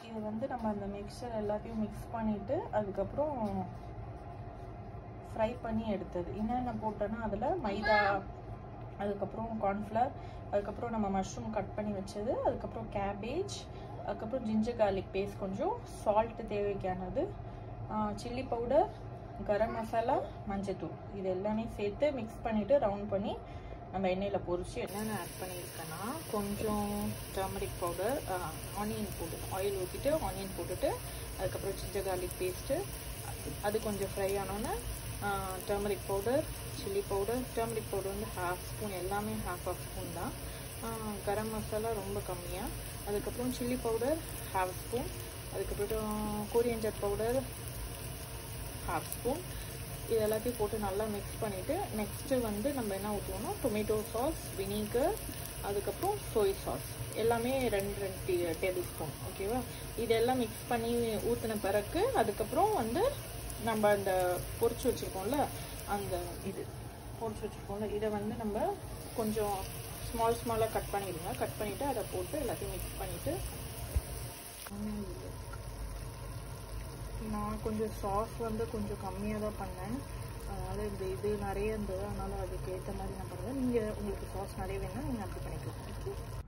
இது வந்து நம்ம அந்த மிக்சர் எல்லாத்தையும் மிக்ஸ் பண்ணிவிட்டு அதுக்கப்புறம் ஃப்ரை பண்ணி எடுத்தது என்னென்ன போட்டோன்னா அதில் மைதா அதுக்கப்புறம் கார்ன்ஃப்ளவர் அதுக்கப்புறம் நம்ம மஷ்ரூம் கட் பண்ணி வச்சது அதுக்கப்புறம் கேபேஜ் அதுக்கப்புறம் ஜிஞ்சர் கார்லிக் பேஸ்ட் கொஞ்சம் சால்ட்டு தேவைக்கானது சில்லி பவுடர் கரம் மசாலா மஞ்சத்தூள் இது எல்லாமே சேர்த்து மிக்ஸ் பண்ணிவிட்டு ரவுண்ட் பண்ணி நம்ம எண்ணெயில் பொரிச்சு என்னென்ன ஆட் பண்ணியிருக்கேன்னா கொஞ்சம் டர்மரிக் பவுடர் ஆனியன் போட்டு ஆயில் ஊற்றிட்டு ஆனியன் போட்டுட்டு அதுக்கப்புறம் ஜிஞ்சர் கார்லிக் பேஸ்ட்டு அது கொஞ்சம் ஃப்ரை ஆனோன்னே turmeric powder chilli powder turmeric powder வந்து ஹாஃப் ஸ்பூன் எல்லாமே ஹாஃப் ஆஃப் ஸ்பூன் தான் கரம் மசாலா ரொம்ப கம்மியாக அதுக்கப்புறம் சில்லி பவுடர் ஹாஃப் ஸ்பூன் அதுக்கப்புறம் கோரியஞ்சர் பவுடர் ஹாஃப் ஸ்பூன் இது எல்லாத்தையும் போட்டு நல்லா மிக்ஸ் பண்ணிவிட்டு நெக்ஸ்ட்டு வந்து நம்ம என்ன ஊற்றுவோம்னா டொமேட்டோ சாஸ் வினிகர் அதுக்கப்புறம் சோய் சாஸ் எல்லாமே ரெண்டு ரெண்டு டேபிள் ஸ்பூன் ஓகேவா இதெல்லாம் மிக்ஸ் பண்ணி ஊற்றின பிறகு அதுக்கப்புறம் வந்து நம்ம அந்த பொரிச்சு வச்சுருக்கோம்ல அந்த இது பொரிச்சு வச்சுருக்கோம்ல இதை வந்து நம்ம கொஞ்சம் ஸ்மால் ஸ்மாலாக கட் பண்ணிடுங்க கட் பண்ணிவிட்டு அதை போட்டு எல்லாத்தையும் மிக்ஸ் பண்ணிவிட்டு நான் கொஞ்சம் சாஸ் வந்து கொஞ்சம் கம்மியாக தான் பண்ணேன் அதனால் இந்த இது நிறைய இருந்தது அதனால் அதுக்கு ஏற்ற மாதிரி நான் பண்ணுவேன் நீங்கள் உங்களுக்கு சாஸ் நிறைய வேணும்னா நீங்கள் அப்படி பண்ணிக்கலாம் ஓகே